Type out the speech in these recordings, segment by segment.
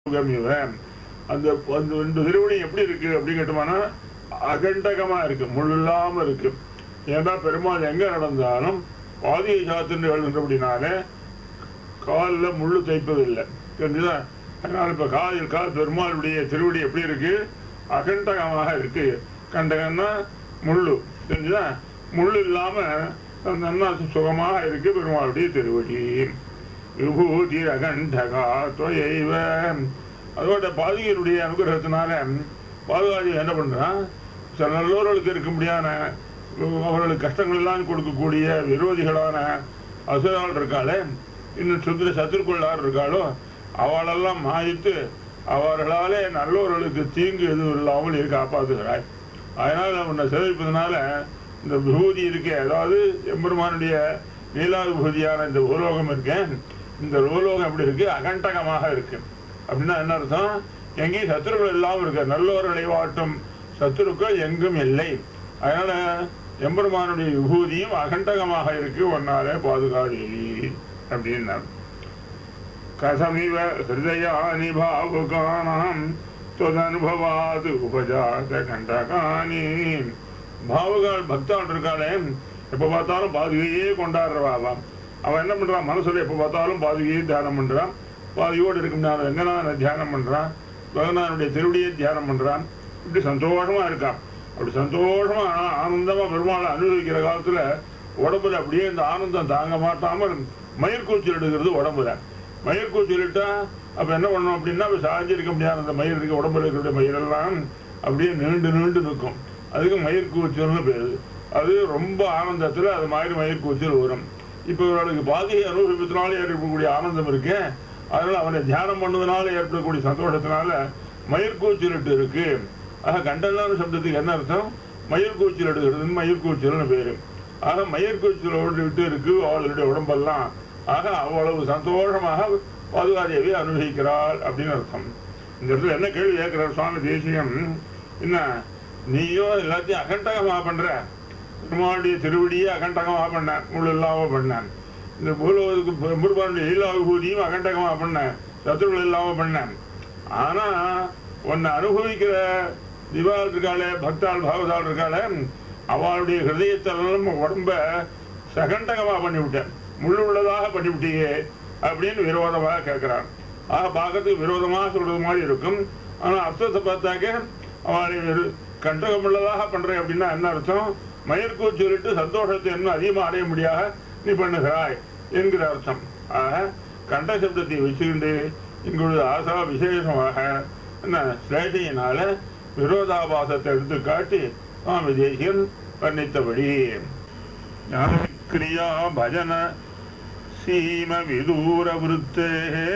இவ அந்த அந்த ரெண்டு திருவடி எப்படி இருக்கு அப்படின்னு கேட்டோம்னா அகண்டகமா இருக்கு முள் இல்லாம இருக்கு ஏன்னா பெருமாள் எங்க நடந்தாலும் பாதியை சாத்துன்னு எழுதுன்றபடினாலே காலில் முள்ளு தைப்பதில்லை தெரிஞ்சுதா அதனால இப்ப காலில் கால் பெருமாளுடைய திருவடி எப்படி இருக்கு அகண்டகமாக இருக்கு கண்டகம்னா முள்ளு தெரிஞ்சுதா முள்ளு இல்லாம நல்லா சுகமாக இருக்கு பெருமாளுடைய திருவடி விபூதி அகண்டகா தொயைவ அதோட பாதுகையினுடைய அனுகிரகத்தினால பாதுகாதி என்ன பண்றான் சில நல்லோர்களுக்கு இருக்க முடியாத அவர்களுக்கு கஷ்டங்கள் எல்லாம் கொடுக்கக்கூடிய விரோதிகளான அசுரால் இருக்காளே இன்னும் சுத்திர சத்துருக்குள்ளார் இருக்காளோ அவளெல்லாம் மாயித்து அவர்களாலே நல்லோர்களுக்கு தீங்கு எதுவும் இல்லாமல் இருக்க காப்பாத்துகிறாய் அதனால உன்னை சேவிப்பதனால இந்த விபூதி இருக்கே அதாவது எம்பெருமானுடைய நீலா விபூதியான இந்த பூலோகம் இருக்கேன் இந்த பூலோகம் எப்படி இருக்கு அகண்டகமாக இருக்கு அப்படின்னா என்ன அர்த்தம் எங்கேயும் சத்துருக்கள் இல்லாமல் இருக்கு நல்லோர்களை வாட்டும் சத்துருக்கள் எங்கும் இல்லை அதனால எம்பெருமானுடைய விபூதியும் அகண்டகமாக இருக்கு ஒன்னாலே பாதுகாடி அப்படின்னா கதமிவ ஹிருதயானி பாவுகானாம் தொதனுபவாது உபஜாத கண்டகானி பாவுகால் பக்தாள் இருக்காளே எப்ப பார்த்தாலும் பாதுகையே கொண்டாடுறவாவாம் அவன் என்ன பண்றான் மனசுல எப்ப பார்த்தாலும் பாதுகையே தியானம் பண்றான் பாதுகையோடு இருக்கும் நான் ரங்கநாதனை தியானம் பண்றான் பகவானுடைய திருவடியை தியானம் பண்றான் இப்படி சந்தோஷமா இருக்கான் அப்படி சந்தோஷமா ஆனந்தமா பெருமாளை அனுபவிக்கிற காலத்துல உடம்புல அப்படியே இந்த ஆனந்தம் தாங்க மாட்டாமல் மயிர்கூச்சல் எடுக்கிறது உடம்புல மயிர்கூச்சல் இட்டா அப்ப என்ன பண்ணணும் அப்படின்னா அப்ப சாஞ்சி இருக்க முடியாது அந்த மயிர் இருக்க உடம்புல இருக்கிற மயிரெல்லாம் அப்படியே நீண்டு நீண்டு நிற்கும் அதுக்கு மயிர்கூச்சல்னு பேரு அது ரொம்ப ஆனந்தத்துல அது மாதிரி மயிர்கூச்சல் வரும் இப்ப இவர்களுக்கு பாதையை அனுபவிப்பதனால ஏற்படக்கூடிய ஆனந்தம் இருக்கு அதனால அவனை தியானம் பண்ணதுனால ஏற்படக்கூடிய சந்தோஷத்தினால மயிர்கூச்சலிட்டு இருக்கு ஆக கண்டலான சப்தத்துக்கு என்ன அர்த்தம் மயிர்கூச்சல் எடுக்கிறது மயிர்கூச்சல்னு பேரு ஆக மயிர்கூச்சலோடு விட்டு இருக்கு அவளுடைய உடம்பெல்லாம் ஆக அவ்வளவு சந்தோஷமாக பாதுகாதேவி அனுபவிக்கிறாள் அப்படின்னு அர்த்தம் இந்த இடத்துல என்ன கேள்வி கேட்கிறார் சுவாமி தேசியம் என்ன நீயோ எல்லாத்தையும் அகண்டகமா பண்ற பெருமாளுடைய திருவடியே அகண்டகமா பண்ண முழு இல்லாம பண்ண இந்த பூலோகத்துக்கு முருகனுடைய லீலா விபூதியும் அகண்டகமா பண்ண சத்துருகள் இல்லாம பண்ண ஆனா உன்னை அனுபவிக்கிற திவால் இருக்காளே பக்தாள் பாகவதாள் இருக்காளே அவளுடைய ஹிருதயத்தெல்லாம் உடம்ப சகண்டகமா பண்ணி விட்டேன் முள்ளு உள்ளதாக பண்ணி விட்டீங்க அப்படின்னு விரோதமாக கேட்கிறான் ஆக பார்க்கறதுக்கு விரோதமாக சொல்றது மாதிரி இருக்கும் ஆனா அர்த்தத்தை பார்த்தாக்க அவளை வெறு- கண்டகம் உள்ளதாக பண்றேன் அப்படின்னா என்ன அர்த்தம் மயிர்கூர் சொல்லிட்டு சந்தோஷத்தை இன்னும் அதிகமாக அடைய முடியாத நீ பண்ணுகிறாய் என்கிற அர்த்தம் ஆக கண்ட சப்தத்தை வச்சுக்கிண்டு இங்குள்ள ஆசா விசேஷமாக என்ன சிலேஷையினால விரோதாபாசத்தை எடுத்து காட்டி சுவாமி தேசியன் வர்ணித்தபடி ஞானக்கிரியா பஜன சீம விதூர விருத்தே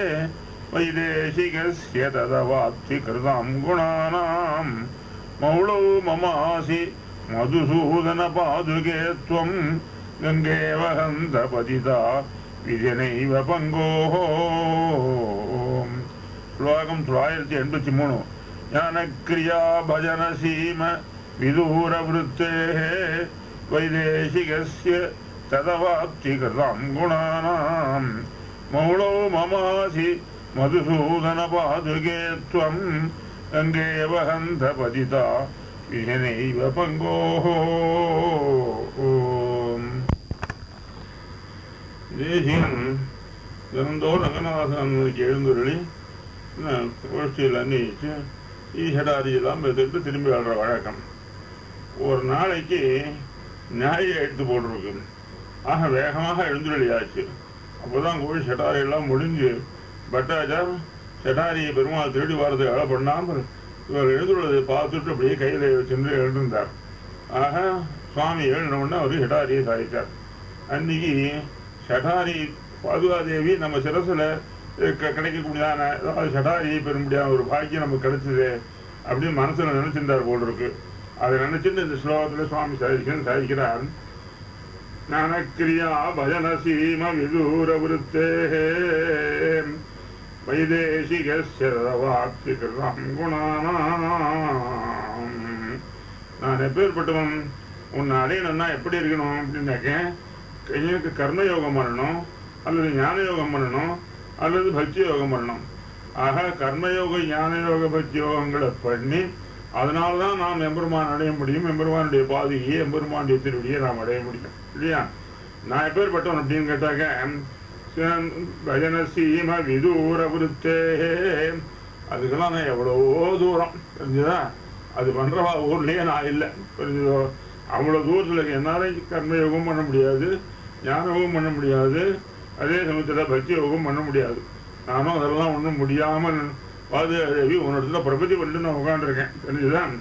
வைதேசிகஸ்ய ததவாப்தி கிருதாம் குணானாம் மௌளோ மமாசி மதுசூதன பாதுகே त्वम् கங்கே வகந்த பதிதா விஜனைவ பங்கோஹோ ஸ்லோகம் தொள்ளாயிரத்தி எண்பத்தி மூணு ஞானக்கிரியா பஜன சீம விதூர விருத்தே வைதேசிகஸ்ய ததவாப்தி கிருதாம் குணானாம் மௌளோ மமாசி மதுசூதன பாதுகே त्वम् கங்கே வகந்த பதிதா விஜனைவ பங்கோஹோ ஓம் தேசியம் தினந்தோறும் ரங்கநாதனுக்கு எழுந்துருளி கோஷ்டியில் அன்னிச்சு ஈஷடாரியெல்லாம் எடுத்துட்டு திரும்பி வர்ற வழக்கம் ஒரு நாளைக்கு நியாய எடுத்து போட்டிருக்கு ஆக வேகமாக எழுந்துருளியாச்சு அப்போதான் கோவில் ஷடாரியெல்லாம் முடிஞ்சு பட்டாச்சார் ஷடாரியை பெருமாள் திருடி வர்றது வேலை பண்ணாமல் இவர் எழுந்துள்ளதை பார்த்துட்டு அப்படியே கையில் வச்சுட்டு எழுந்திருந்தார் ஆக சுவாமி எழுந்தவுடனே அவர் ஷடாரியை சாதித்தார் அன்னைக்கு ஷடாரி பாதுகாதேவி நம்ம சிரசுல க- கிடைக்கக்கூடியதான அதாவது ஷடாரியை பெறும்படியான ஒரு பாக்கியம் நமக்கு கிடைச்சது அப்படின்னு மனசுல நினைச்சிருந்தார் போல் இருக்கு அதை நினைச்சிட்டு இந்த ஸ்லோகத்துல சுவாமி சாதிக்கணும் சாதிக்கிறார் ஞானக்கிரியா பஜன சீம விதூர விருத்தே வைதேசிகஸ்யவாப்தி கிருதம் குணானாம் நான் எப்பேற்பட்டவன் உன்னை அடையணும்னா எப்படி இருக்கணும் அப்படின்னாக்க எனக்கு கர்ம யோகம் பண்ணணும் அல்லது ஞான யோகம் பண்ணணும் அல்லது பக்தி யோகம் பண்ணணும் ஆக கர்மயோக ஞானயோக பக்தி யோகங்களை பண்ணி அதனால்தான் நாம் எம்பெருமான் அடைய முடியும் எம்பெருமானுடைய பாதையை எம்பெருமானுடைய திருவடியை நாம் அடைய முடியும் இல்லையா நான் எப்பேற்பட்டவன் அப்படின்னு கேட்டாக்க சிவன் பஜன சீம விதூர விருத்தே அதுக்கெல்லாம் நான் எவ்வளவோ தூரம் தெரிஞ்சுதா அது பண்றவா ஊர்லயே நான் இல்லை புரிஞ்சுதோ அவ்வளவு தூரத்துல இருக்கு. என்னால கர்மயோகம் பண்ண முடியாது ஞானமும் பண்ண முடியாது அதே சமயத்துல பக்தி யோகம் பண்ண முடியாது நானும் அதெல்லாம் ஒன்றும் முடியாமல் பாதுகாதேவி உன்னிடத்துல பிரபதி பண்ணிட்டு நான் உட்காந்துருக்கேன் தெரிஞ்சுதான்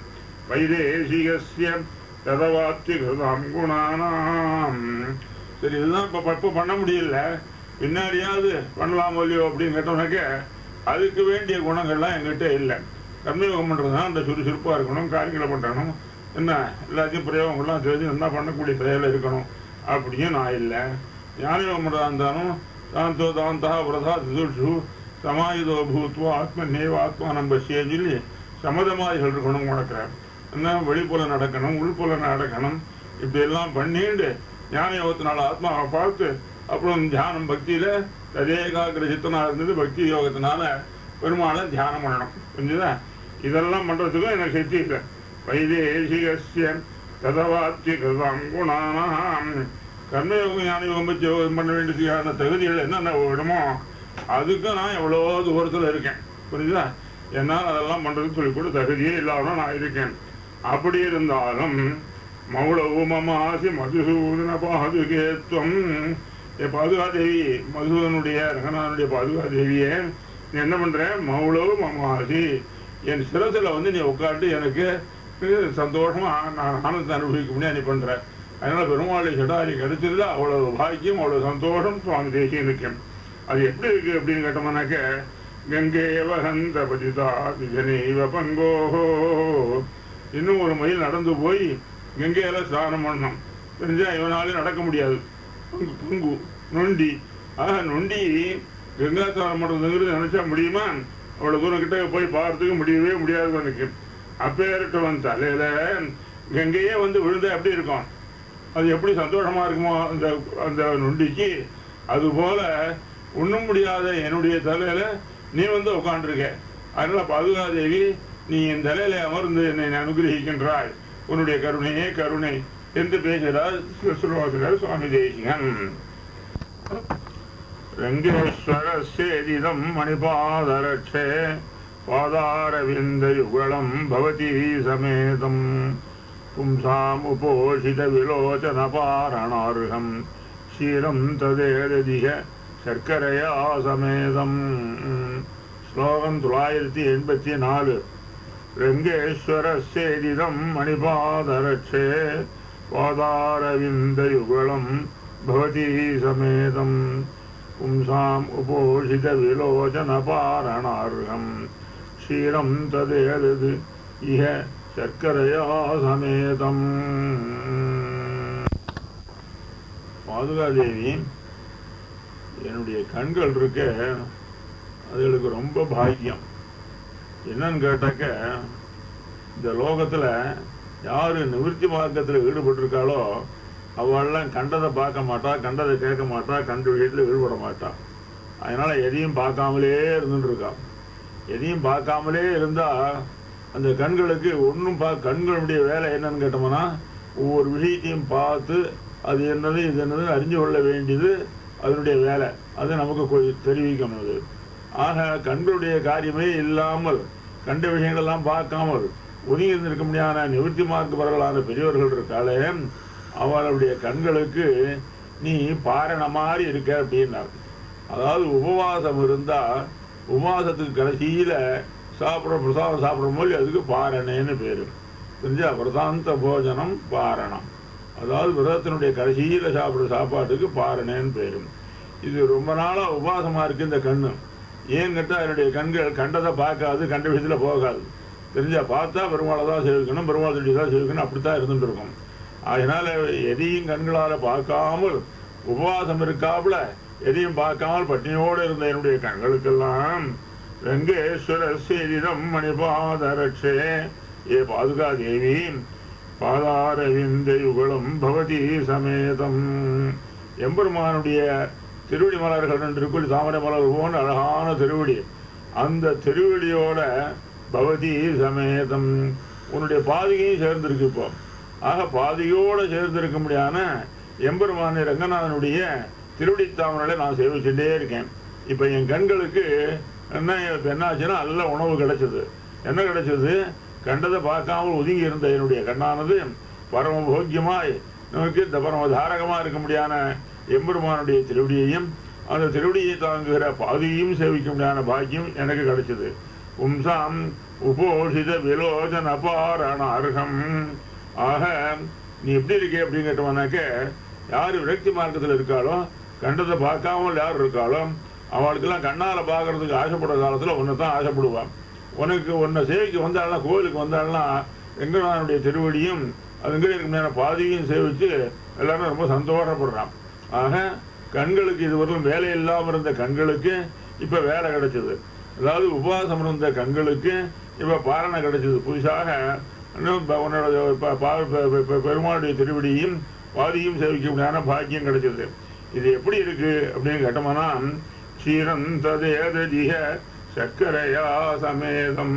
வைதேசிகசிய ததவாத்தி கிருதம் குணானாம் சரி இதுதான் இப்போ இப்போ பண்ண முடியல பின்னாடியாவது பண்ணலாம் இல்லையோ அப்படின்னு கேட்டோம்னாக்க அதுக்கு வேண்டிய குணங்கள்லாம் எங்கிட்ட இல்லை கர்மயோகம் பண்ணுறதுனா அந்த சுறுசுறுப்பாக இருக்கணும் காரியங்களை பண்ணணும் என்ன எல்லாத்தையும் பிரயோகங்கள்லாம் தெரிஞ்சு நல்லா பண்ணக்கூடிய செயல் இருக்கணும் அப்படியும் நான் இல்லை ஞானயோகம் பண்ணுறதா இருந்தாலும் தாந்தோ தாந்தா விரதா திதுஷு சமாயுதோ பூத்வா ஆத்மநேவ ஆத்மானம் பசியன்னு சொல்லி சமதமாதிகள் இருக்கணும் உனக்கு என்ன வெளிப்புல நடக்கணும் உள்புல நடக்கணும் இப்படி எல்லாம் பண்ணிட்டு ஞான யோகத்தினால ஆத்மாவை பார்த்து அப்புறம் தியானம் பக்தியில ததேகாகிர சித்தனா இருந்தது பக்தி யோகத்தினால பெருமாளை தியானம் பண்ணணும் புரிஞ்சுதா இதெல்லாம் பண்றதுக்கும் எனக்கு சக்தி இல்லை வைதேசிகசிய ததவாத்திய கிருதம் குணானாம் கர்மயோகம் ஞான யோகம் பக்தி யோகம் பண்ண வேண்டியதுக்கான தகுதிகள் என்னென்ன விடுமோ அதுக்கு நான் எவ்வளோ தூரத்தில் இருக்கேன் புரியுதா என்னால் அதெல்லாம் பண்றதுக்கு சொல்லி கூட தகுதியே இல்லாம நான் இருக்கேன் அப்படி இருந்தாலும் மௌளவு மமாசி மதுசூதன பாதுகேத்வம் ஏ பாதுகாதேவி மதுசூதனுடைய ரங்கநாதனுடைய பாதுகாதேவியே நீ என்ன பண்ற மௌளவு மமாசி என் சிரசில் வந்து நீ உட்காந்து எனக்கு இது சந்தோஷமா நான் ஆனந்தத்தை அனுபவிக்க முடியாது நீ பண்ற அதனால பெருமாளை சடாரி கிடைச்சதுல அவ்வளவு பாக்கியம் அவ்வளவு சந்தோஷம் சுவாமி தேசியம் இருக்கேன் அது எப்படி இருக்கு அப்படின்னு கேட்டோம்னாக்க கங்கேவ ஹந்த பதிதா விஜனேவ பங்கோஹோ இன்னும் ஒரு மைல் நடந்து போய் கங்கையில ஸ்நானம் பண்ணணும் தெரிஞ்சா இவனாலே நடக்க முடியாது பங்கு பங்கு நொண்டி ஆக நொண்டி கங்கா ஸ்நானம் பண்றதுங்கிறது நினைச்சா முடியுமா அவ்வளவு தூரம் கிட்ட போய் பார்த்துக்க முடியவே முடியாது எனக்கு அப்பேறிட்டவன் தலையில கங்கையே வந்து விழுந்தா எப்படி இருக்கும் அது எப்படி சந்தோஷமா இருக்குமோ அந்த அந்த நொண்டிக்கு அது போல ஒண்ணும் முடியாத என்னுடைய தலையில நீ வந்து உட்காந்துருக்க அதனால பாதுகாதேவி நீ என் தலையில அமர்ந்து என்னை அனுகிரகிக்கின்றாய் உன்னுடைய கருணையே கருணை என்று பேசுகிறார் சுவாசிகர் சுவாமி தேசிகன் ரங்கேஸ்வரசேதிதம் மணிபாதரட்சே பாதாரவிந்தயுகலம் பவதி சமேதம் பும்சாம் உபோஷித விலோச்சன பாரணார்ஹம் க்ஷீரம் ததேதிக சர்க்கரையா சமேதம் ஸ்லோகம் தொள்ளாயிரத்தி எண்பத்தி நாலு ரங்கேஸ்வரசேதிதம் மணிபாதரட்சே பாதாரவிந்தயுகலம் பவதி சமேதம் பும்சாம் உபோஷித விலோச்சன பாரணார்ஹம் க்ஷீரம் ததேதது இஹ சர்க்கரையா சமேதம் பாதுகாதேவி என்னுடைய கண்கள் இருக்க அதுகளுக்கு ரொம்ப பாக்கியம் என்னன்னு கேட்டாக்க இந்த லோகத்துல யாரு நிவர்த்தி மார்க்கத்துல ஈடுபட்டிருக்காளோ அவள்லாம் கண்டதை பார்க்க மாட்டா கண்டதை கேட்க மாட்டா கண்டு விஷயத்துல ஈடுபட மாட்டா அதனால எதையும் பார்க்காமலே இருந்துட்டு இருக்கா எதையும் பார்க்காமலே இருந்தா அந்த கண்களுக்கு ஒன்றும் பா கண்களுடைய வேலை என்னன்னு கேட்டோம்னா ஒவ்வொரு விஷயத்தையும் பார்த்து அது என்னது இது என்னது அறிஞ்சு கொள்ள வேண்டியது அதனுடைய வேலை அது நமக்கு கொ- தெரிவிக்கணும் அது ஆக கண்களுடைய காரியமே இல்லாமல் கண்ட விஷயங்களெல்லாம் பார்க்காமல் ஒதுங்கி இருந்திருக்க முடியாத நிவர்த்தி மார்க்கவர்களான பெரியவர்கள் இருக்காளே அவளுடைய கண்களுக்கு நீ பாரண மாதிரி இருக்க அப்படின்னார் அதாவது உபவாசம் இருந்தா உபவாசத்துக்கு கடைசியில சாப்பிட்ற பிரசாதம் சாப்பிடும் போது அதுக்கு பாரணேன்னு பேரு தெரிஞ்சா பிரசாந்த போஜனம் பாரணம் அதாவது விரதத்தினுடைய கடைசியில சாப்பிடுற சாப்பாட்டுக்கு பாரணேன்னு பேரு இது ரொம்ப நாளா உபவாசமா இருக்கு இந்த கண்ணு ஏன் கேட்டா என்னுடைய கண்கள் கண்டதை பார்க்காது கண்ட விஷயத்துல போகாது தெரிஞ்சா பார்த்தா பெருமாளை தான் சேவிக்கணும் பெருமாள் திருடி தான் சேவிக்கணும் அப்படித்தான் இருந்துட்டு இருக்கும் அதனால எதையும் கண்களால பார்க்காமல் உபவாசம் இருக்காப்புல எதையும் பார்க்காமல் பட்டினியோடு இருந்த என்னுடைய கண்களுக்கெல்லாம் ரங்கேஸ்வர சேரிதம் மணிபாதரட்சே ஏ பாதுகா தேவி பாதாரவிந்த யுகலம் பவதி சமேதம் எம்பெருமானுடைய திருவடி மலர்கள் ரெண்டு இருக்குடி தாமரை மலர் போன்ற அழகான திருவடி அந்த திருவடியோட பவதி சமேதம் உன்னுடைய பாதிகையும் சேர்ந்திருக்கு இப்போ ஆக பாதியோட சேர்ந்திருக்க முடியான எம்பெருமானி ரங்கநாதனுடைய திருவடி தாமரை நான் சேவிச்சுட்டே இருக்கேன் இப்போ என் கண்களுக்கு என்ன இப்ப என்ன ஆச்சுன்னா நல்ல உணவு கிடைச்சது என்ன கிடைச்சது கண்டதை பார்க்காமல் ஒதுங்கி இருந்த என்னுடைய கண்ணானது பரம போக்கியமாய் நமக்கு இந்த பரம தாரகமா இருக்க முடியான எம்பெருமானுடைய திருவடியையும் அந்த திருவடியை தாங்குகிற பாதியையும் சேவிக்க முடியாத பாக்கியம் எனக்கு கிடைச்சது பும்சாம் உபோஷித விலோச்சன பாரண அர்ஹம் ஆக நீ எப்படி இருக்கே அப்படின்னு கேட்டவனாக்க யார் விரக்தி மார்க்கத்தில் இருக்காளோ கண்டதை பார்க்காமல் யார் இருக்காளோ அவளுக்கெல்லாம் கண்ணால பார்க்கறதுக்கு ஆசைப்படுற காலத்தில் ஒன்று தான் ஆசைப்படுவான் உனக்கு உன்னை சேவிக்க வந்தாலும் கோயிலுக்கு வந்தாலும் வெங்கடானுடைய திருவடியும் அதுங்க இருக்க பாதியும் சேவிச்சு எல்லாரும் ரொம்ப சந்தோஷப்படுறான் ஆக கண்களுக்கு இதுவரையும் வேலை இல்லாமல் இருந்த கண்களுக்கு இப்போ வேலை கிடைச்சது அதாவது உபவாசம் இருந்த கண்களுக்கு இப்போ பாரணை கிடைச்சது புதுசாக இன்னும் இப்ப உன்னோட ப- பா- பெ- பெ- பெ- பெருமாளுடைய திருவடியும் பாதியும் சேவிக்க முடியாத பாக்கியம் கிடைச்சது இது எப்படி இருக்கு அப்படின்னு கேட்டோம்னா க்ஷீரந்ததேதிக சர்க்கரையா சமேதம்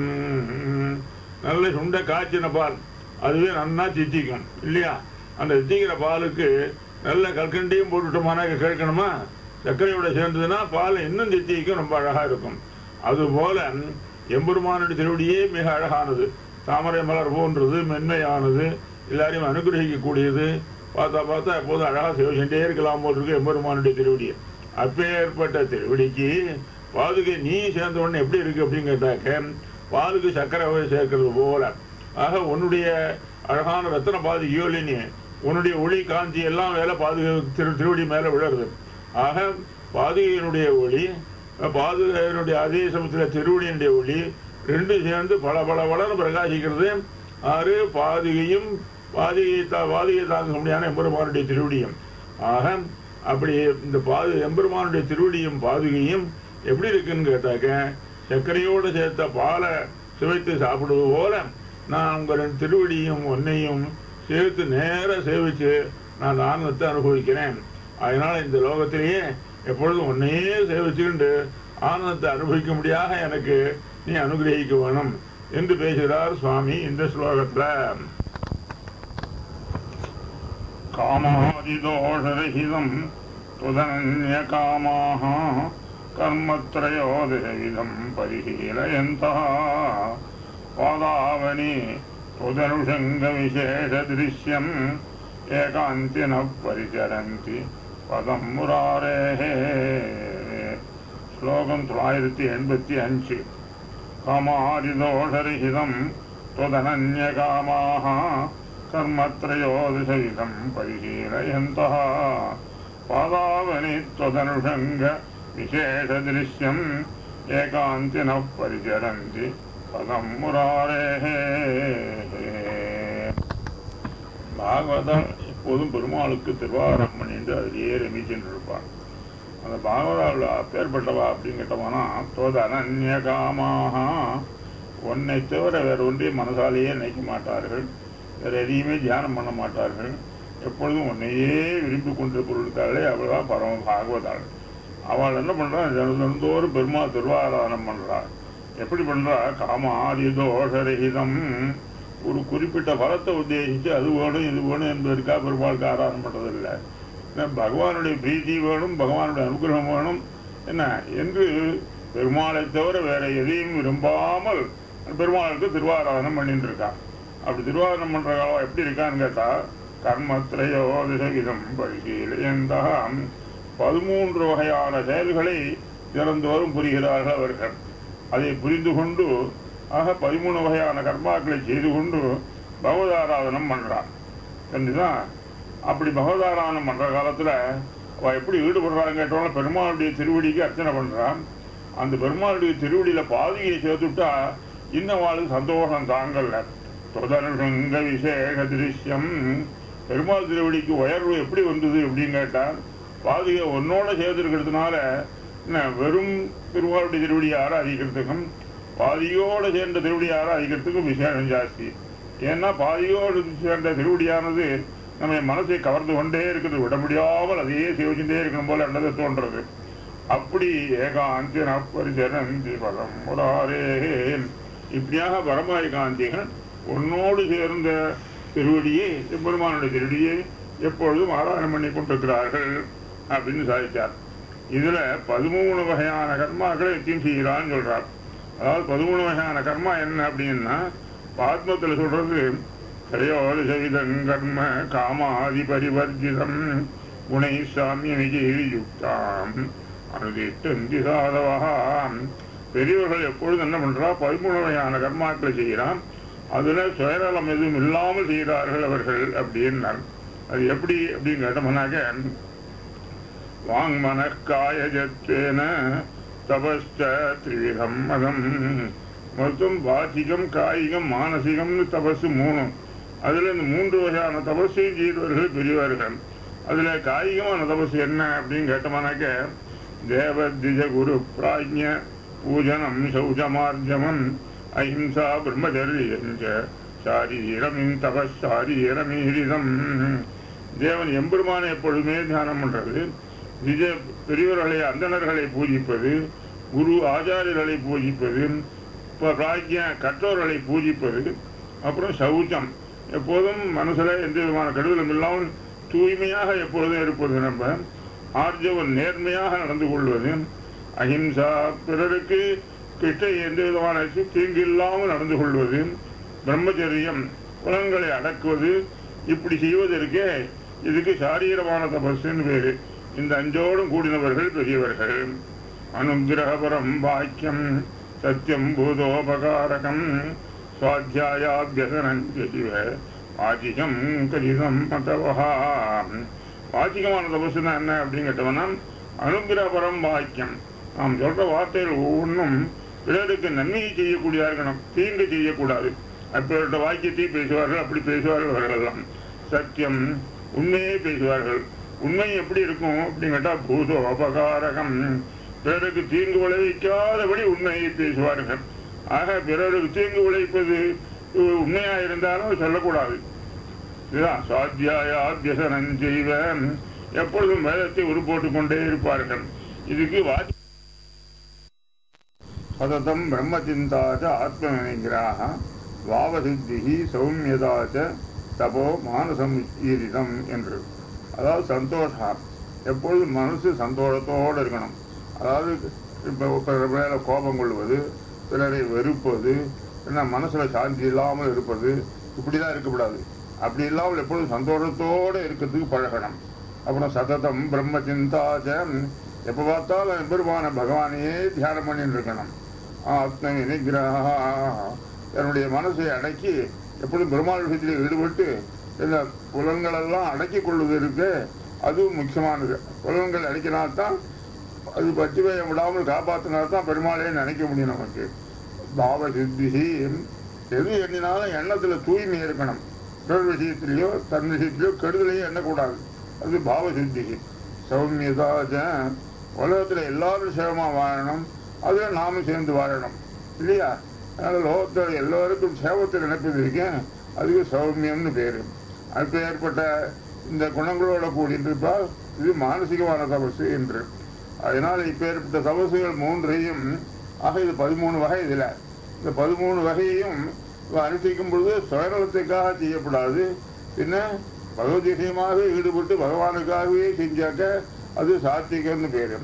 நல்ல சுண்ட காய்ச்சின பால் அதுவே நன்னா தித்திக்கும் இல்லையா அந்த தித்திக்கிற பாலுக்கு நல்ல கற்கண்டையும் போட்டுட்டோமானா கேட்கணுமா சர்க்கரையோட சேர்ந்ததுன்னா பால் இன்னும் தித்திக்கும் ரொம்ப அழகா இருக்கும் அதுபோல எம்பெருமானுடைய திருவடியே மிக அழகானது தாமரை மலர் போன்றது மென்மையானது எல்லாரையும் அனுகிரகிக்கக்கூடியது பார்த்தா பார்த்தா எப்போதும் அழகா சேவிச்சுட்டே இருக்கலாம் போல் இருக்கு எம்பெருமானுடைய திருவடி அப்பேற்பட்ட திருவடிக்கு பாதுகை நீ சேர்ந்த உடனே எப்படி இருக்கு அப்படின்னு கேட்டாக்க பாலுக்கு சர்க்கரை வகை சேர்க்கிறது போல ஆக உன்னுடைய அழகான ரத்தன பாதுகையோ இல்லைனே உன்னுடைய ஒளி காந்தி எல்லாம் வேலை பாதுகை திரு திருவடி மேல விழுறது ஆக பாதுகையினுடைய ஒளி பாதுகையினுடைய அதே சமயத்தில் திருவடியினுடைய ஒளி ரெண்டு சேர்ந்து பல பல பலன்னு பிரகாசிக்கிறது ஆறு பாதுகையும் பாதுகை தா பாதுகை தாங்க முடியாத எம்பெருமானுடைய திருவடியும் ஆக அப்படி இந்த பாது எம்பெருமானுடைய திருவடியும் பாதுகையும் எப்படி இருக்குன்னு கேட்டாக்க சர்க்கரையோடு சேர்த்த பாலை சுவைத்து சாப்பிடுவது போல நான் உங்கள் ரெண்டு திருவடியும் ஒன்னையும் சேர்த்து நேர சேவிச்சு நான் ஆனந்தத்தை அனுபவிக்கிறேன் அதனால இந்த லோகத்திலேயே எப்பொழுதும் உன்னையே சேவிச்சுக்கிண்டு ஆனந்தத்தை அனுபவிக்க முடியாத எனக்கு நீ அனுகிரகிக்க வேணும் என்று பேசுகிறார் சுவாமி இந்த ஸ்லோகத்துல காமாதிதோஷரஹிதம் துதனன்ய காமாக கர்மத்ரயோதவிதம் பரிஹீலயந்தः பாதாவனி துதனுஷங்க விசேஷ திருஷ்யம் ஏகாந்தின பரிச்சரந்தி பதம் முராரேஹே ஸ்லோகம் தொள்ளாயிரத்தி எண்பத்தி அஞ்சு காமாதிதோஷரஹிதம் त्वदनन्यकामाः कर्मत्रयोदशविधं परिशीलयन्तः पादावनि त्वदनुषङ्ग विशेषदृश्यम् एकान्तिनः परिचरन्ति பதம் முராரேஹே பாகவதம் எப்போதும் பெருமாளுக்கு திருவாரம் பண்ணிட்டு அதிலேயே ரமிச்சுட்டு இருப்பான் அந்த பாகவதாவில் அப்பேற்பட்டவா அப்படின்னு கேட்டோம்னா தோத அனன்ய காமாக உன்னை தவிர வேற ஒன்றையும் மனசாலேயே நினைக்க மாட்டார்கள் வேற எதையுமே தியானம் பண்ண மாட்டார்கள் எப்பொழுதும் உன்னையே விரும்பி கொண்டிருப்பவர்களுக்காலே அவள் தான் பரம பாகவதாள் அவள் என்ன பண்றா தினந்தோறும் பெருமாள் திருவாராதனம் பண்றா எப்படி பண்றா காமாதி தோஷரகிதம் ஒரு குறிப்பிட்ட பலத்தை உத்தேசித்து அது வேணும் இது வேணும் என்பதற்காக பெருமாளுக்கு ஆராதனம் பண்றதில்லை என்ன பகவானுடைய பிரீத்தி வேணும் பகவானுடைய அனுகிரகம் வேணும் என்ன என்று பெருமாளை தவிர வேற எதையும் விரும்பாமல் பெருமாளுக்கு திருவாராதனம் பண்ணிட்டு இருக்கான் அப்படி திருவாரணம் பண்ற காலம் எப்படி இருக்கான்னு கேட்டா கர்மத்திரையோதிசகிதம் பரிசீலயந்தாம் பதிமூன்று வகையான செயல்களை திறந்தோறும் புரிகிறார்கள் அவர்கள் அதை புரிந்து கொண்டு ஆக பதிமூணு வகையான கர்மாக்களை செய்து கொண்டு பகவதாராதனம் பண்றான் தெரிஞ்சுதான் அப்படி பகவதாராதனம் பண்ற காலத்துல அவ எப்படி ஈடுபடுறான்னு கேட்டோம்னா பெருமாளுடைய திருவடிக்கு அர்ச்சனை பண்றான் அந்த பெருமாளுடைய திருவடியில பாதியை சேர்த்துட்டா இன்னும் அவளுக்கு சந்தோஷம் தாங்கல்ல தொடர்ங்க விசேஷ திருஷ்யம் பெருமாள் திருவடிக்கு உயர்வு எப்படி வந்தது அப்படின்னு கேட்டா பாதியை ஒன்னோட சேர்த்துருக்கிறதுனால என்ன வெறும் திருவாளுடைய திருவடியை ஆராதிக்கிறதுக்கும் பாதியோட சேர்ந்த திருவடியை ஆராதிக்கிறதுக்கும் விசேஷம் ஜாஸ்தி ஏன்னா பாதியோடு சேர்ந்த திருவடியானது நம்ம மனசை கவர்ந்து கொண்டே இருக்குது விட முடியாமல் அதையே சேவிச்சுட்டே இருக்கணும் போல என்னது தோன்றது அப்படி ஏகாந்தின பரிசனந்தி பலம் முராரே இப்படியாக பரம ஏகாந்திகள் உன்னோடு சேர்ந்த திருவடியை பெருமானுடைய திருவடியை எப்பொழுதும் ஆராதனை பண்ணி கொண்டிருக்கிறார்கள் அப்படின்னு சாதித்தார் இதுல பதிமூணு வகையான கர்மாக்களை நித்தியம் செய்கிறான்னு சொல்றார் அதாவது பதிமூணு வகையான கர்மா என்ன அப்படின்னா ஆத்மத்தில் சொல்றது திரையோடு செய்தன் கர்ம காமாதி பரிவர்ஜிதம் குணை சாமிய விஜய் யுக்தாம் அனுதிட்டு சாதவகாம் பெரியவர்கள் எப்பொழுது என்ன பண்றா பதிமூணு வகையான கர்மாக்களை செய்கிறான் அதுல சுயநலம் எதுவும் இல்லாமல் செய்கிறார்கள் அவர்கள் அப்படின்னார் அது எப்படி அப்படின்னு கேட்டோம்னாக்க வாங்மனக்காயஜத்வேன தபஸ்ட திரிவிதம் மதம் மொத்தம் வாச்சிகம் காயிகம் மானசிகம்னு தபசு மூணு அதுல இந்த மூன்று வகையான தபஸையும் செய்தவர்கள் பெரியவர்கள் அதுல காயிகமான தபசு என்ன அப்படின்னு கேட்டோம்னாக்க தேவ திஜ குரு பிராஜ்ய பூஜனம் சௌஜமார்ஜமம் அஹிம்சா பிரம்மச்சரியஞ்ச சாரீரம் தபசாரீரமீரிதம் தேவன் எம்பெருமானை எப்பொழுதுமே தியானம் பண்றது நிஜ பெரியவர்களை அந்தணர்களை பூஜிப்பது குரு ஆச்சாரியர்களை பூஜிப்பது இப்போ பிராஜ்ய கற்றோர்களை பூஜிப்பது அப்புறம் சௌச்சம் எப்போதும் மனசுல எந்த விதமான கடுதலும் இல்லாமல் தூய்மையாக எப்பொழுதும் இருப்பது நம்ம ஆர்ஜவன் நேர்மையாக நடந்து கொள்வது அஹிம்சா பிறருக்கு கிட்ட எந்த விதமான தீங்கு இல்லாமல் நடந்து கொள்வது பிரம்மச்சரியம் குலங்களை அடக்குவது இப்படி செய்வதற்கே இதுக்கு சாரீரமான தபஸ்ன்னு பேரு இந்த அஞ்சோடும் கூடினவர்கள் பெரியவர்கள் அனுகிரகபரம் வாக்கியம் சத்தியம் பூதோபகாரகம் சுவாத்தியாயாபியசனஞ்செய்வ வாச்சிகம் கலிதம் மதவஹா வாச்சிகமான தபசுனா என்ன அப்படின்னு கேட்டவனா அனுகிரகபரம் வாக்கியம் நாம் சொல்ற வார்த்தைகள் ஒவ்வொன்றும் பிறருக்கு நன்மையை செய்யக்கூடியதா இருக்கணும் தீங்கு செய்யக்கூடாது அப்பேற்பட்ட வாக்கியத்தை பேசுவார்கள் அப்படி பேசுவார்கள் அவர்களெல்லாம் சத்தியம் உண்மையே பேசுவார்கள் உண்மை எப்படி இருக்கும் அப்படின்னு கேட்டா பூதோ அபகாரகம் பிறருக்கு தீங்கு விளைவிக்காதபடி உண்மையை பேசுவார்கள் ஆக பிறருக்கு தீங்கு விளைவிப்பது உண்மையா இருந்தாலும் சொல்லக்கூடாது இதுதான் சுவாத்தியாயாபியசனம் செய்வன் எப்பொழுதும் வேதத்தை உருப்போட்டுக் கொண்டே இருப்பார்கள் இதுக்கு வாத்தி சததம் பிரம்மச்சிந்தாச்ச ஆத்மநிகிராக வாவசித்தி சௌமியதாச்ச தபோ மானசம் ஈரிதம் என்று அதாவது சந்தோஷம் எப்பொழுதும் மனசு சந்தோஷத்தோடு இருக்கணும் அதாவது இப்போ பிறர் மேலே கோபம் கொள்வது பிறரை வெறுப்பது என்ன மனசில் சாந்தி இல்லாமல் இருப்பது இப்படிதான் இருக்கக்கூடாது அப்படி இல்லாமல் எப்பொழுதும் சந்தோஷத்தோடு இருக்கிறதுக்கு பழகணும் அப்புறம் சததம் பிரம்ம சிந்தாச்சம் எப்போ பார்த்தாலும் பெருமான பகவானையே தியானம் பண்ணிட்டு இருக்கணும் ஆத்ம நிகிரகா தன்னுடைய மனசை அடக்கி எப்பொழுதும் பெருமாள் விஷயத்தில் ஈடுபட்டு இந்த புலன்களெல்லாம் அடக்கி கொள்வது இருக்கு அதுவும் முக்கியமானது புலன்கள் அடக்கினால்தான் அது பற்றி வைய விடாமல் காப்பாற்றினால்தான் பெருமாளே நினைக்க முடியும் நமக்கு பாவ சித்தி எது எண்ணினாலும் எண்ணத்தில் தூய்மை இருக்கணும் பிறர் விஷயத்திலேயோ தன் விஷயத்திலேயோ கெடுதலையோ எண்ணக்கூடாது அது பாவ சித்தி சௌமியதாஜ உலகத்தில் எல்லாரும் சேவமாக வாழணும் அதில் நாமும் சேர்ந்து வாழணும் இல்லையா அதனால் லோகத்தில் எல்லோருக்கும் சேவத்தை நினைப்பது இருக்கேன் அதுக்கு சௌமியம்னு பேர் அதுக்கு ஏற்பட்ட இந்த குணங்களோட கூடியிருப்பால் இது மானசிகமான தபசு என்று அதனால் இப்போ ஏற்பட்ட தபசுகள் மூன்றையும் ஆக இது பதிமூணு வகை இதில் இந்த பதிமூணு வகையையும் அனுஷ்டிக்கும் பொழுது சுயநலத்துக்காக செய்யப்படாது பின்ன பகவத்கீதையமாக ஈடுபட்டு பகவானுக்காகவே செஞ்சாக்க அது சாத்திகம்னு பேரு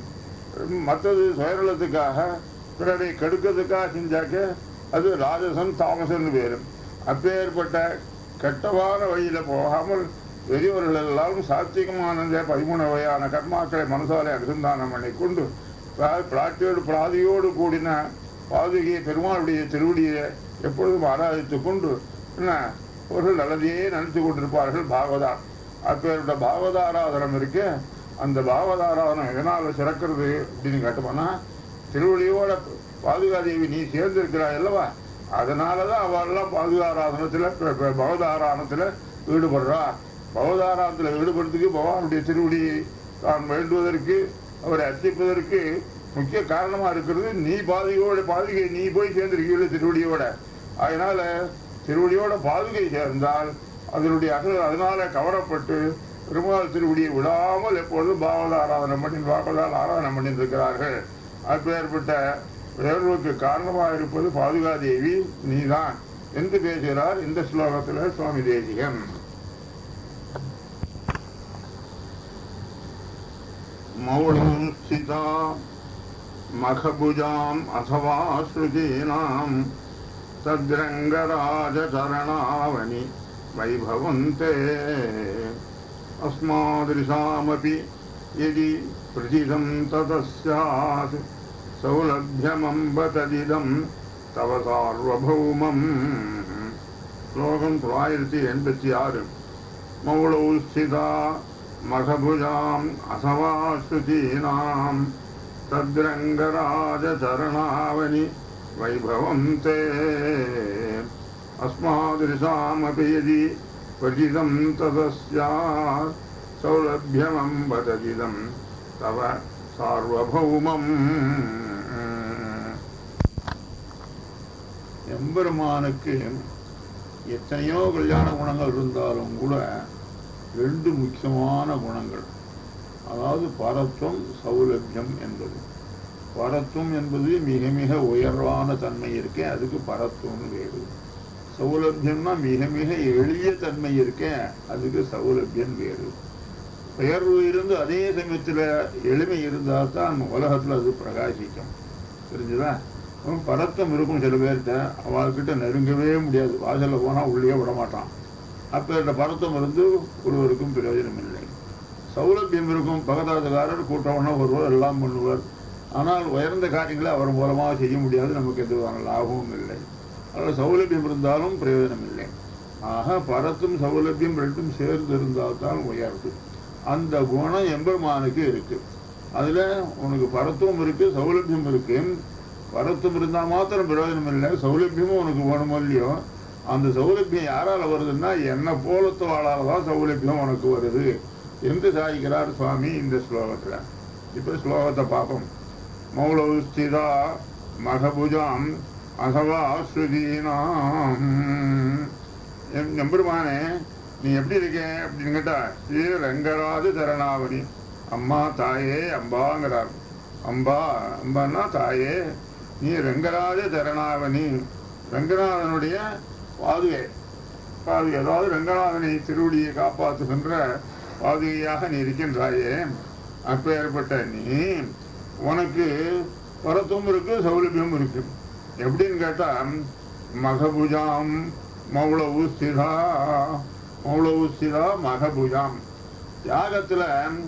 மற்றது சுயநலத்துக்காக பிறரை கெடுக்கிறதுக்காக செஞ்சாக்க அது ராஜசம் தாமசம்னு பேரு அப்பேற்பட்ட கெட்டவான வழியில போகாமல் பெரியவர்கள் எல்லாரும் சாத்திகமான இந்த பதிமூணு வகையான கர்மாக்களை மனசாலை அனுசந்தானம் பண்ணி கொண்டு பிராட்டியோடு பிராதியோடு கூடின பாதுகையை பெருமாளுடைய திருவடியை எப்பொழுதும் ஆராதித்துக் கொண்டு என்ன அவர்கள் நல்லதையே நினைத்து கொண்டிருப்பார்கள் பாகவதா அப்பேற்பட்ட பாகவதாராதனம் இருக்கு அந்த பாகவதாராதனம் எதனால் சிறக்கிறது அப்படின்னு கேட்டோம்னா திருவடியோட பாதுகாதேவி நீ சேர்ந்திருக்கிறாய் அல்லவா அதனாலதான் அவெல்லாம் பாதுகாராதனத்துல பகவதாராதனத்துல ஈடுபடுறா பகவதாராதனத்தில் ஈடுபடுறதுக்கு பகவானுடைய திருவடியை தான் வேண்டுவதற்கு அவரை அர்ச்சிப்பதற்கு முக்கிய காரணமா இருக்கிறது நீ பாதுகையோட பாதுகை நீ போய் சேர்ந்திருக்கீங்கள திருவடியோட அதனால திருவடியோட பாதுகை சேர்ந்தால் அதனுடைய அகல் அதனால கவரப்பட்டு பெருமாள் திருவடியை விடாமல் எப்பொழுதும் பாகவத ஆராதனை பண்ணி பாகவதால் ஆராதனை பண்ணி இருக்கிறார்கள் அப்பேற்பட்ட உயர்வுக்கு காரணமாக இருப்பது பாதுகாதேவி நீதான் என்று பேசுகிறார் இந்த ஸ்லோகத்தில் சுவாமி தேசிகன் மௌளம் ஸ்திதா மகபுஜாம் அசவா ஸ்ருதீனாம் तद्रङ्गराजचरणावनि वैभवन्ते अस्मादृशामपि यदि प्रथितं ततः स्यात् सौलभ्यमम्ब तदिदं तव सार्वभौमम् श्लोकं தொள்ளாயிரத்தி எண்பத்தி ஆறு மௌளौ स्थिता मखभुजाम् असवा श्रुतीनाम् तद्रङ्गराजचरणावनि वैभवन्ते अस्मादृशामपि यदि क्वचिदं तदस्यात् सौलभ्यमम्ब तदिदं तव சார்வபௌமம் எம்பெருமானுக்கு எத்தனையோ கல்யாண குணங்கள் இருந்தாலும் கூட ரெண்டு முக்கியமான குணங்கள் அதாவது பரத்துவம் சௌலபியம் என்பது பரத்துவம் என்பது மிக மிக உயர்வான தன்மை இருக்கே அதுக்கு பரத்துவம் வேறு சௌலபியம்னா மிக மிக எளிய தன்மை இருக்கே அதுக்கு சௌலபியம் வேறு உயர்வு இருந்து அதே சமயத்தில் எளிமை இருந்தால் தான் உலகத்தில் அது பிரகாசிக்கும் தெரிஞ்சுதா அப்புறம் பரத்தம் இருக்கும் சில பேர்கிட்ட அவள்கிட்ட நெருங்கவே முடியாது வாசலில் போனால் உள்ளே விட மாட்டான் அப்பேற்பட்ட பரத்தம் இருந்து ஒருவருக்கும் பிரயோஜனம் இல்லை சௌலபியம் இருக்கும் பகதாதுகாரர் கூட்டம்னா ஒருவர் எல்லாம் பண்ணுவார் ஆனால் உயர்ந்த காரியங்களை அவர் மூலமாக செய்ய முடியாது நமக்கு எதுவான லாபமும் இல்லை அதில் சௌலபியம் இருந்தாலும் பிரயோஜனம் இல்லை ஆக பரத்தும் சௌலபியம் ரெண்டும் சேர்ந்து இருந்தால்தான் உயர்வு அந்த குணம் எம்பெருமானுக்கு இருக்கு அதுல உனக்கு பரத்துவம் இருக்கு சௌலபியம் இருக்கு பரத்துவம் இருந்தால் மாத்திரம் பிரயோஜனம் இல்லை சௌலபியமும் உனக்கு வேணுமோ இல்லையோ அந்த சௌலபியம் யாரால வருதுன்னா என்ன போலத்துவாளால தான் சௌலபியம் உனக்கு வருது என்று சாதிக்கிறார் சுவாமி இந்த ஸ்லோகத்துல இப்ப ஸ்லோகத்தை பார்ப்போம் மௌளௌ ஸ்திதா மகபுஜாம் அசவா ஸ்ருதீனாம் எம் எம்பெருமானே நீ எப்படி இருக்க அப்படின்னு கேட்டா ஸ்ரீ ரங்கராஜ சரணாவணி அம்மா தாயே அம்பாங்கிறார் அம்பா அம்பான்னா தாயே நீ ரங்கராஜ சரணாவணி ரங்கநாதனுடைய பாதுகை பாதுகை அதாவது ரங்கநாதனை திருவடியை காப்பாற்றுகின்ற பாதுகையாக நீ இருக்கின்றாயே அப்பேற்பட்ட நீ உனக்கு பரத்துவம் இருக்கு சௌலபியம் இருக்கு எப்படின்னு கேட்டா மகபுஜாம் மௌளவு ஸ்திதா மௌளவு ஸ்திதா மகபுஜாம் யாகத்துல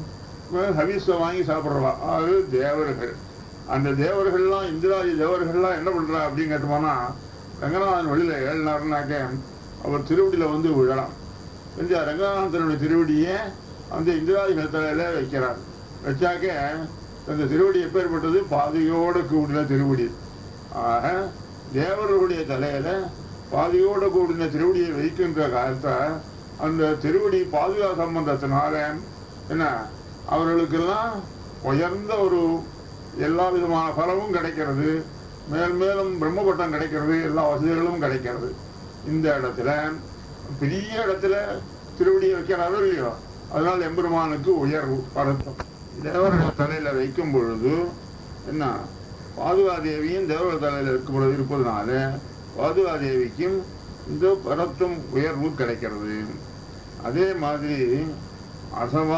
ஹவிஸை வாங்கி சாப்பிட்றவா அது தேவர்கள் அந்த தேவர்கள்லாம் இந்திராஜி தேவர்கள்லாம் என்ன பண்றா அப்படின்னு கேட்டோம்னா ரங்கநாதன் வெளியில ஏழினாருனாக்க அவர் திருவடியில வந்து விழலாம் இந்த ரங்கநாதனுடைய திருவடியை அந்த இந்திராதிகள் தலையில வைக்கிறார் வச்சாக்க அந்த திருவடி எப்பேற்பட்டது பாதையோடு கூடின திருவடி ஆக தேவர்களுடைய தலையில பாதையோடு கூடின திருவடியை வைக்கின்ற காலத்தை அந்த திருவடி பாதுகா சம்பந்தத்தினால என்ன அவர்களுக்கெல்லாம் உயர்ந்த ஒரு எல்லா விதமான பலமும் கிடைக்கிறது மேல் மேலும் பிரம்மபட்டம் கிடைக்கிறது எல்லா வசதிகளும் கிடைக்கிறது இந்த இடத்துல பெரிய இடத்துல திருவடியை வைக்கிறாரோ இல்லையோ அதனால் எம்பெருமானுக்கு உயர்வு பரத்தம் தேவர்கள் தலையில வைக்கும் பொழுது என்ன பாதுகாதேவியும் தேவர்கள் தலையில இருக்கும் பொழுது இருப்பதனால பாதுகாதேவிக்கும் இந்த பரத்தும் உயர்வு கிடைக்கிறது அதே மாதிரி அசவா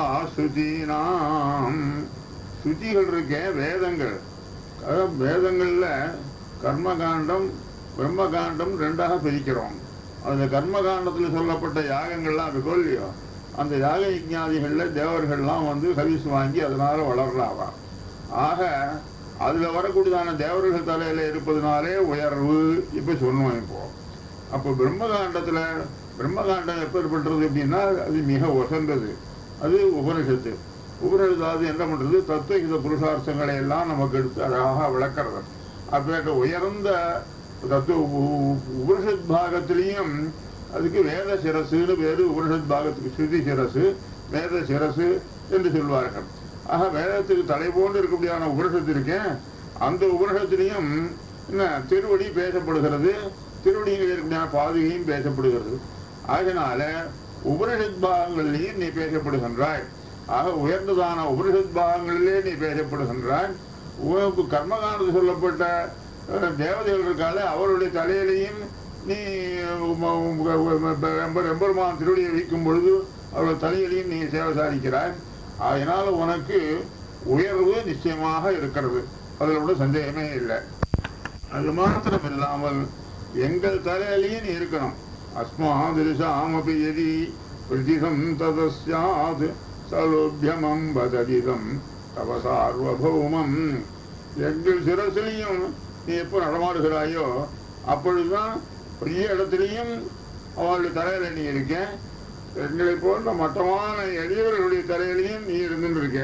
ஸ்ருதினாம் ஸ்ருதிகள் இருக்க வேதங்கள் அதாவது வேதங்கள்ல கர்மகாண்டம் பிரம்மகாண்டம் ரெண்டாக பிரிக்கிறோம் அந்த கர்மகாண்டத்தில் சொல்லப்பட்ட யாகங்கள்லாம் இருக்கோ இல்லையோ அந்த யாக யஜ்ஞாதிகள்ல தேவர்கள்லாம் வந்து ஹவிஸ் வாங்கி அதனால வளர்றாவா ஆக அதுல வரக்கூடியதான தேவர்கள் தலையில இருப்பதனாலே உயர்வு இப்ப சொன்னோம் இப்போ அப்போ பிரம்மகாண்டத்துல பிரம்மகாண்டம் எப்பேற்பட்டது அப்படின்னா அது மிக உசந்தது அது உபனிஷத்து உபனிஷத்து என்ன பண்றது தத்துவகித புருஷார்த்தங்களை எல்லாம் நமக்கு எடுத்து அழகாக விளக்கிறது அப்பேற்ற உயர்ந்த தத்துவ உ- உபனிஷத் பாகத்திலையும் அதுக்கு வேத சிரசுன்னு பேரு உபனிஷத் பாகத்துக்கு ஸ்ருதி சிரசு வேத சிரசு என்று சொல்வார்கள் ஆக வேதத்துக்கு தலை போன்று இருக்கக்கூடியான உபனிஷத்து இருக்கேன் அந்த உபனிஷத்திலையும் என்ன திருவடி பேசப்படுகிறது திருவடியில் இருக்கக்கூடிய பாதுகையும் பேசப்படுகிறது ஆகினால உபனிஷத் பாகங்களிலேயும் நீ பேசப்படுகின்றாய் ஆக உயர்ந்ததான உபனிஷத் பாகங்களிலே நீ பேசப்படுகின்றாய் உனக்கு கர்மகாண்டத்தில் சொல்லப்பட்ட அஹ், தேவதைகள் இருக்காலே அவருடைய தலையிலையும் நீ உம- உம- உம- எம்பெ- எம்பெருமான் திருவடியை வைக்கும் பொழுது அவருடைய தலையிலையும் நீ சேவை சாதிக்கிறாய் அதனால உனக்கு உயர்வு நிச்சயமாக இருக்கிறது அதில் கூட சந்தேகமே இல்லை அது மாத்திரம் இல்லாமல் எங்கள் தலையிலையும் நீ இருக்கணும் அஸ்மாதிருஷாமபி எதி பிரதிசம் ததஸ்யாத் சலோபியமம் வததிதம் தவ சார்வபௌமம் எங்கள் சிரசிலையும் நீ எப்போ நடமாடுகிறாயோ அப்பொழுதுதான் பெரிய இடத்துலையும் அவளுடைய தலையில நீ இருக்க எங்களை போன்ற மட்டமான எளியவர்களுடைய தலையிலையும் நீ இருந்துட்டு இருக்க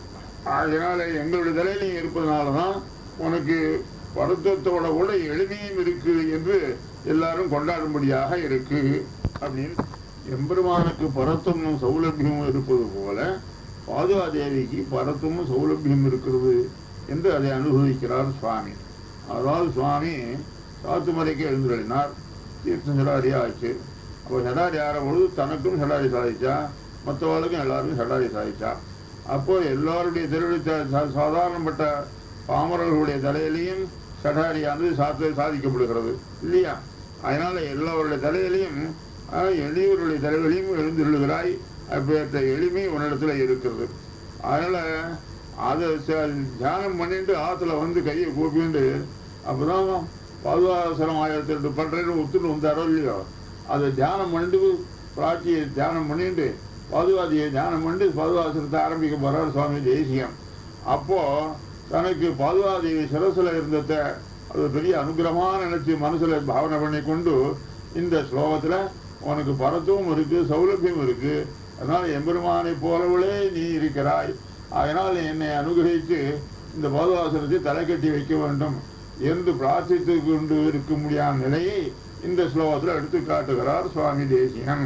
அதனால எங்களுடைய தலையில நீ இருப்பதனால தான் உனக்கு வருத்தத்தோட கூட எளிமையும் இருக்கு என்று எல்லாரும் கொண்டாடும்படியாக இருக்கு அப்படின்னு எம்பெருமானுக்கு பரத்தமும் சௌலபியமும் இருப்பது போல பாதுகாதேவிக்கு பரத்தமும் சௌலபியம் இருக்கிறது என்று அதை அனுபவிக்கிறார் சுவாமி அதாவது சுவாமி சாத்துமலைக்கு எழுந்துள்ளினார் தீர்த்தம் சடாரியா ஆச்சு அப்போ சடாரி ஆற பொழுது தனக்கும் சடாரி சாதிச்சா மற்றவர்களுக்கும் எல்லாருக்கும் சடாரி சாதிச்சா அப்போ எல்லாருடைய திருவடி சாதாரணப்பட்ட பாமரர்களுடைய தலையிலையும் சடாரியானது சாத்த சாதிக்கப்படுகிறது இல்லையா அதனால எல்லாருடைய தலையிலையும் ஆஹ், எளியவருடைய தலைவலையும் எழுந்துள்ளுகிறாய் அப்பேற்ற எளிமை உன்னிடத்துல இருக்கிறது அதனால அதை ச- தியானம் பண்ணிட்டு ஆத்துல வந்து கையை கூப்பிண்டு அப்பதான் பாதுகாசனம் ஆயிரத்தி ரெண்டு பண்றேன்னு ஒத்துட்டு வந்தாரோ இல்லையோ அதை தியானம் பண்ணிட்டு பிராட்சியை தியானம் பண்ணிட்டு பாதுகாதியை தியானம் பண்ணிட்டு பாதுகாசனத்தை ஆரம்பிக்க போறார் சுவாமி தேசியம் அப்போ தனக்கு பாதுகாதேவி சிரசுல இருந்தத அது பெரிய அனுகிரகமா நினைச்சு மனசுல பாவனை பண்ணி கொண்டு இந்த ஸ்லோகத்துல உனக்கு பரத்துவம் இருக்கு சௌலபியம் இருக்கு அதனால எம்பெருமானை போலவளே நீ இருக்கிறாய் அதனால் என்னை அனுகிரகித்து இந்த பாதுகாசனத்தை தலை கட்டி வைக்க வேண்டும் என்று பிரார்த்தித்து கொண்டு இருக்க முடியாத நிலையை இந்த ஸ்லோகத்தில் எடுத்து காட்டுகிறார் சுவாமி தேசிகன்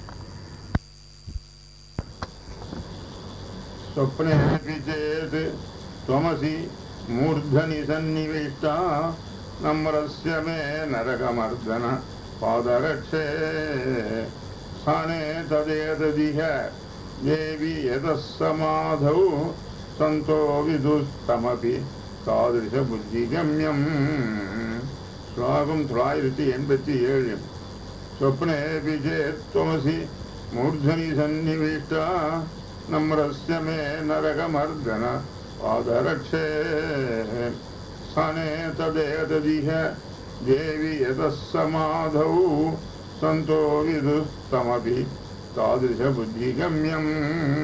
स्वप्नेऽपि चेत् त्वमसि मूर्धनि सन्निविष्टा नम्रस्य मे नरकमर्दन पादरक्षे स्थाने तदेतदिह देवि यतः समाधौ सन्तो विदुस्तमपि तादृशबुद्धिगम्यम् श्लोकं தொள்ளாயிரத்தி எண்பத்தி ஏழு स्वप्नेऽपि चेत् त्वमसि मूर्धनि सन्निविष्टा नम्रस्य मे नरकमर्दन पादरक्षे स्थाने तदेतदिह देवि यतः समाधौ सन्तो विदुस्तमपि तादृशबुद्धिगम्यम्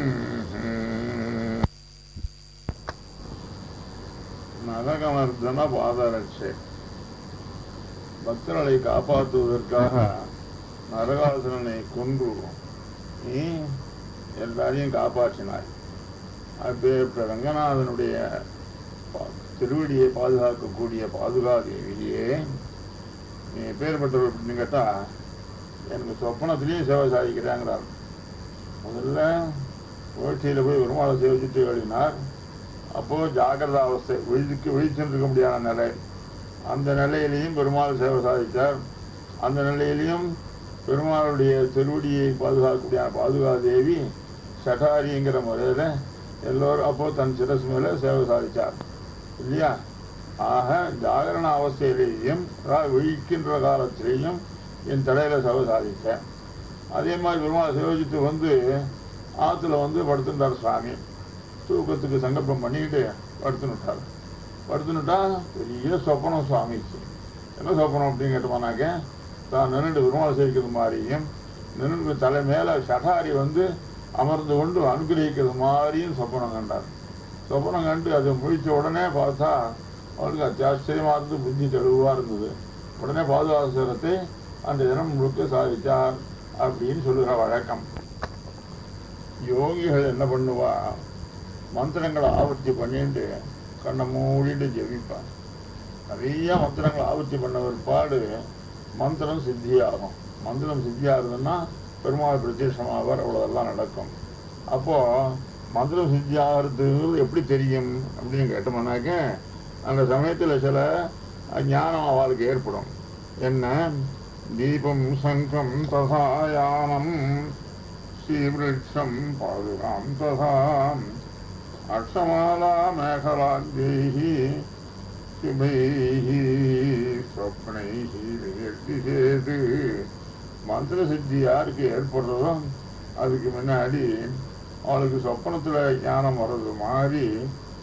நரகமர்தன பாதரட்சை பக்தர்களை காப்பாற்றுவதற்காக நரகாசுரனை கொன்று நீ எல்லாரையும் காப்பாற்றினாய் அப்பேற்பட்ட ரங்கநாதனுடைய பா- திருவடியை பாதுகாக்கக்கூடிய பாதுகாதேவியே நீ எப்பேற்பட்டவர் அப்படின்னு கேட்டா எனக்கு சொப்பனத்திலையும் சேவை சாதிக்கிறாங்கிறார் முதல்ல ஓட்சியில் போய் பெருமாளை சேவிச்சுட்டு எழுதினார் அப்போ ஜாகிரத அவஸ்தை விழிக்கு விழிச்சுருக்க முடியாத நிலை அந்த நிலையிலையும் பெருமாள் சேவை சாதித்தார் அந்த நிலையிலையும் பெருமாளுடைய திருவடியை பாதுகாக்கக்கூடிய பாதுகாதேவி சட்டாரிங்கிற முறையில் எல்லோரும் அப்போ தன் சிரசு மேலே சேவை சாதித்தார் இல்லையா ஆக ஜாகரண அவஸ்தையிலேயும் அதாவது விழிக்கின்ற காலத்திலேயும் என் தலையில சேவை சாதித்தேன் அதே மாதிரி பெருமாள் சேவிச்சுட்டு வந்து ஆற்றுல வந்து படுத்துட்டார் சுவாமி தூக்கத்துக்கு சங்கல்பம் பண்ணிக்கிட்டு படுத்துனுட்டார் படுத்துனுட்டா பெரிய சொப்பனம் சுவாமிக்கு என்ன சொப்பனம் அப்படின்னு கேட்டோம்னாக்க தான் நின்றுட்டு பெருமாள் சேவிக்கிறது மாதிரியும் நின்று தலை மேலே சடாரி வந்து அமர்ந்து கொண்டு அனுகிரகிக்கிறது மாதிரியும் சொப்பனம் கண்டார் சொப்பனம் கண்டு அதை முழிச்ச உடனே பார்த்தா அவருக்கு அத்தியாச்சரியமாக இருந்து புத்தி தெளிவாக இருந்தது உடனே பாதுகாசனத்தை அந்த தினம் முழுக்க சாதித்தார் அப்படின்னு சொல்லுகிற வழக்கம் யோகிகள் என்ன பண்ணுவா மந்திரங்களை ஆவர்த்தி பண்ணிட்டு கண்ணை மூடிட்டு ஜெபிப்பான் நிறைய மந்திரங்களை ஆவர்த்தி பண்ண பிற்பாடு மந்திரம் சித்தியாகும் மந்திரம் சித்தியாகுதுன்னா பெருமாள் பிரத்யட்சமாவார் அவ்வளோதெல்லாம் நடக்கும் அப்போ மந்திரம் சித்தி ஆகிறதுக்கு எப்படி தெரியும் அப்படின்னு கேட்டோம்னாக்க அந்த சமயத்தில் சில ஞானம் அவளுக்கு ஏற்படும் என்ன தீபம் சங்கம் தசாயானம் ஸ்ரீவிருட்சம் பாதுகாம் ததாம் அர்ஷமாலா மேகலாத்யைः சுபைः ஸ்வப்னைः வியர்த்திசேது மந்திர சித்தி யாருக்கு ஏற்படுறதோ அதுக்கு முன்னாடி அவளுக்கு சொப்பனத்துல ஞானம் வர்றது மாதிரி